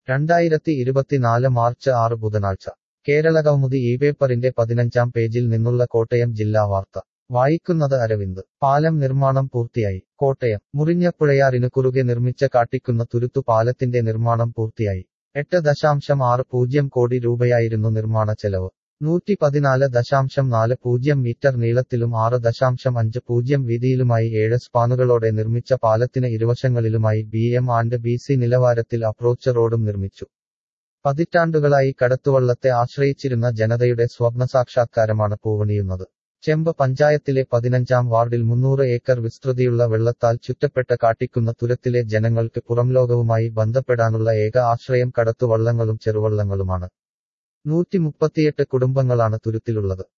രണ്ടായിരത്തി ഇരുപത്തിനാല് മാർച്ച് ആറ് ബുധനാഴ്ച കേരളകൗമുദി ഈ പേപ്പറിന്റെ പതിനഞ്ചാം പേജിൽ നിന്നുള്ള കോട്ടയം ജില്ലാ വാർത്ത വായിക്കുന്നത് അരവിന്ദ് പാലം നിർമ്മാണം പൂർത്തിയായി കോട്ടയം മുറിഞ്ഞപ്പുഴയാറിനു കുറുകെ നിർമ്മിച്ച കാട്ടിക്കുന്ന തുരുത്തു പാലത്തിന്റെ നിർമ്മാണം പൂർത്തിയായി എട്ട് ദശാംശം ആറ് പൂജ്യം കോടി രൂപയായിരുന്നു നിർമ്മാണ ചെലവ് നൂറ്റി പതിനാല് ദശാംശം നാല് പൂജ്യം മീറ്റർ നീളത്തിലും ആറ് ദശാംശം അഞ്ച് പൂജ്യം വീതിയിലുമായി ഏഴ് സ്പാനുകളോടെ നിർമ്മിച്ച പാലത്തിന് ഇരുവശങ്ങളിലുമായി B M and B C നിലവാരത്തിൽ അപ്രോച്ച് റോഡും നിർമ്മിച്ചു പതിറ്റാണ്ടുകളായി കടത്തുവള്ളത്തെ ആശ്രയിച്ചിരുന്ന ജനതയുടെ സ്വപ്നസാക്ഷാത്കാരമാണ് പൂവണിയുന്നത് ചെമ്പ് പഞ്ചായത്തിലെ പതിനഞ്ചാം വാർഡിൽ മുന്നൂറ് ഏക്കർ വിസ്തൃതിയുള്ള വെള്ളത്താൽ ചുറ്റപ്പെട്ട കാട്ടിക്കുന്ന തുരത്തിലെ ജനങ്ങൾക്ക് പുറംലോകവുമായി ബന്ധപ്പെടാനുള്ള ഏക ആശ്രയം കടത്തുവള്ളങ്ങളും ചെറുവള്ളങ്ങളുമാണ് നൂറ്റി മുപ്പത്തിയെട്ട് കുടുംബങ്ങളാണ് തുരുത്തിലുള്ളത്